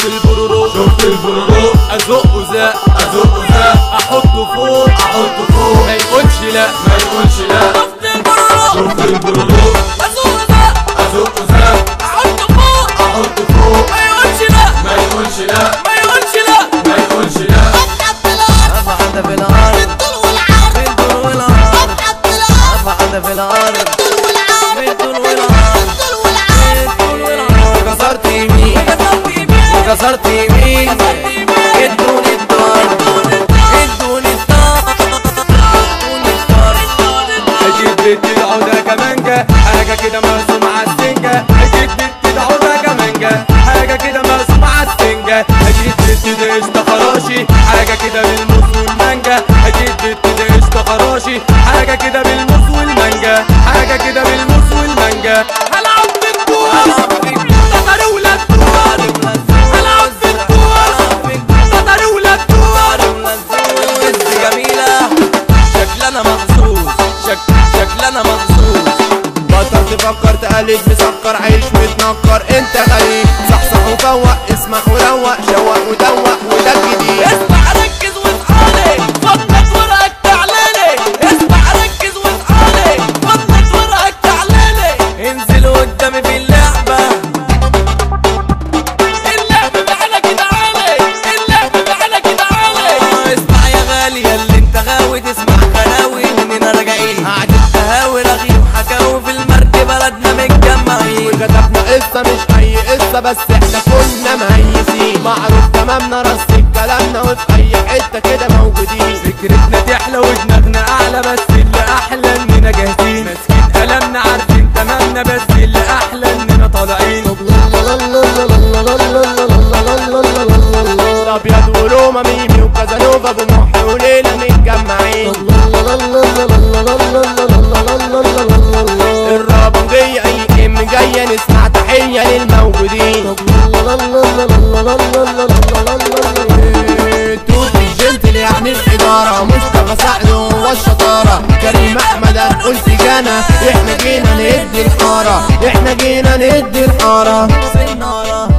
شفت البرورو شفت البرودو ازقه زق ازقه زق احطه فوق احطه فوق ما يقولش لا ما يقولش لا شفت البرورو شفت البرودو ازقه زق ازقه زق احطه فوق احطه فوق ما يقولش لا ما يقولش لا ما يقولش لا ما يقولش لا افعد في الارض في الدور والارض افعد في الارض في الدور والارض في الدور والارض كسرت يمين كسرت يمين ادوني الدار ادوني الدار ادوني الدار اكيد بدي العودة كمانجا حاجة كده مرسوم على السنجة اكيد بدي العودة كمانجا حاجة كده مرسوم على السنجة اكيد بدي ده قشطة خراشي حاجة كده بالموز والمانجا اكيد بدي ده قشطة خراشي حاجة كده بالموز والمانجا حاجة كده بالموز والمانجا هلعب في الكورة تطر ولا الكورة هلعب في الكورة تطر ولا الكورة بس جميلة شكلنا مخصوص شك شكلنا مخصوص بطل تفكر تقلد مسكر عيش متنكر انت غريب صحصح وفوق اسمع وروق شوق ودوق وده الجديد اسمع ركز وتعالي فضلك ورقك تعلالي اسمع ركز وتعالي فضلك ورقك تعلالي انزل قدامي في اللعبة اللعب تعالى كده عالي اللعب تعالى كده عالي آه، اسمع يا غالي اللي انت غاوي تسمع غلاوي مننا راجعين قعدة قهاوي رغي وحكاوي في المرج بلدنا متجمعين وكتبنا قصة مش أي قصة بس احنا كنا مهيسين معروف تمامنا رص كلامنا وفي أي حتة كده موجودين فكرتنا تحلى ودماغنا اعلى بس اللي احلى اننا جاهزين ماسكين قلمنا عارفين تمامنا بس اللي احلى اننا طالعين الأبيض وروما ميمي وكازانوفا بمحي وليلة متجمعين الرابنجية أي ام جاية نسمع تحية للموجودين توت الجنتل يعني الإدارة مصطفى سعد هو الشطارة كريم أحمد هنقول سجانة احنا جينا ندي الحارة احنا جينا ندي الحارة سنارة